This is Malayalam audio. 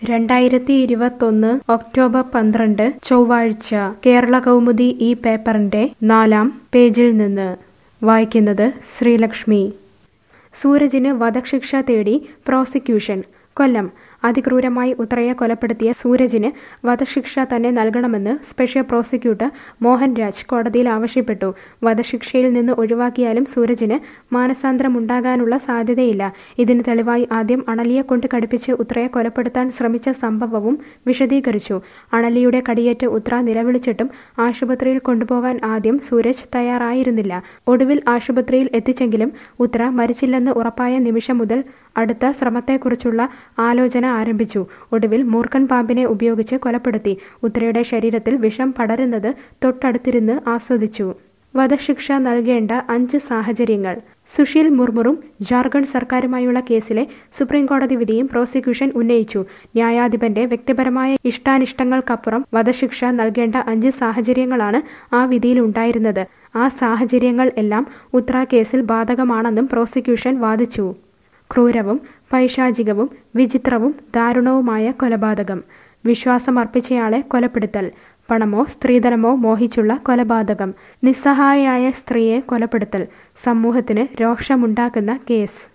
രണ്ടായിരത്തി ഇരുപത്തൊന്ന് ഒക്ടോബർ പന്ത്രണ്ട് ചൊവ്വാഴ്ച കേരള കൗമുദി ഈ പേപ്പറിന്റെ നാലാം പേജിൽ നിന്ന് വായിക്കുന്നത് ശ്രീലക്ഷ്മി സൂരജിന് വധശിക്ഷ തേടി പ്രോസിക്യൂഷൻ കൊല്ലം അതിക്രൂരമായി ഉത്രയെ കൊലപ്പെടുത്തിയ സൂരജിന് വധശിക്ഷ തന്നെ നൽകണമെന്ന് സ്പെഷ്യൽ പ്രോസിക്യൂട്ടർ മോഹൻ രാജ് കോടതിയിൽ ആവശ്യപ്പെട്ടു വധശിക്ഷയിൽ നിന്ന് ഒഴിവാക്കിയാലും സൂരജിന് മാനസാന്തരമുണ്ടാകാനുള്ള സാധ്യതയില്ല ഇതിന് തെളിവായി ആദ്യം അണലിയെ കൊണ്ട് കടുപ്പിച്ച് ഉത്രയെ കൊലപ്പെടുത്താൻ ശ്രമിച്ച സംഭവവും വിശദീകരിച്ചു അണലിയുടെ കടിയേറ്റ് ഉത്ര നിലവിളിച്ചിട്ടും ആശുപത്രിയിൽ കൊണ്ടുപോകാൻ ആദ്യം സൂരജ് തയ്യാറായിരുന്നില്ല ഒടുവിൽ ആശുപത്രിയിൽ എത്തിച്ചെങ്കിലും ഉത്ര മരിച്ചില്ലെന്ന് ഉറപ്പായ നിമിഷം മുതൽ അടുത്ത ശ്രമത്തെക്കുറിച്ചുള്ള ആലോചന ആരംഭിച്ചു ഒടുവിൽ മൂർഖൻ പാമ്പിനെ ഉപയോഗിച്ച് കൊലപ്പെടുത്തി ഉത്രയുടെ ശരീരത്തിൽ വിഷം പടരുന്നത് തൊട്ടടുത്തിരുന്ന് ആസ്വദിച്ചു വധശിക്ഷ നൽകേണ്ട അഞ്ച് സാഹചര്യങ്ങൾ സുശീൽ മുർമുറും ജാർഖണ്ഡ് സർക്കാരുമായുള്ള കേസിലെ സുപ്രീംകോടതി വിധിയും പ്രോസിക്യൂഷൻ ഉന്നയിച്ചു ന്യായാധിപന്റെ വ്യക്തിപരമായ ഇഷ്ടാനിഷ്ടങ്ങൾക്കപ്പുറം വധശിക്ഷ നൽകേണ്ട അഞ്ച് സാഹചര്യങ്ങളാണ് ആ വിധിയിൽ ഉണ്ടായിരുന്നത് ആ സാഹചര്യങ്ങൾ എല്ലാം ഉത്ര കേസിൽ ബാധകമാണെന്നും പ്രോസിക്യൂഷൻ വാദിച്ചു ക്രൂരവും പൈശാചികവും വിചിത്രവും ദാരുണവുമായ കൊലപാതകം വിശ്വാസമർപ്പിച്ചയാളെ കൊലപ്പെടുത്തൽ പണമോ സ്ത്രീധനമോ മോഹിച്ചുള്ള കൊലപാതകം നിസ്സഹായയായ സ്ത്രീയെ കൊലപ്പെടുത്തൽ സമൂഹത്തിന് രോഷമുണ്ടാക്കുന്ന കേസ്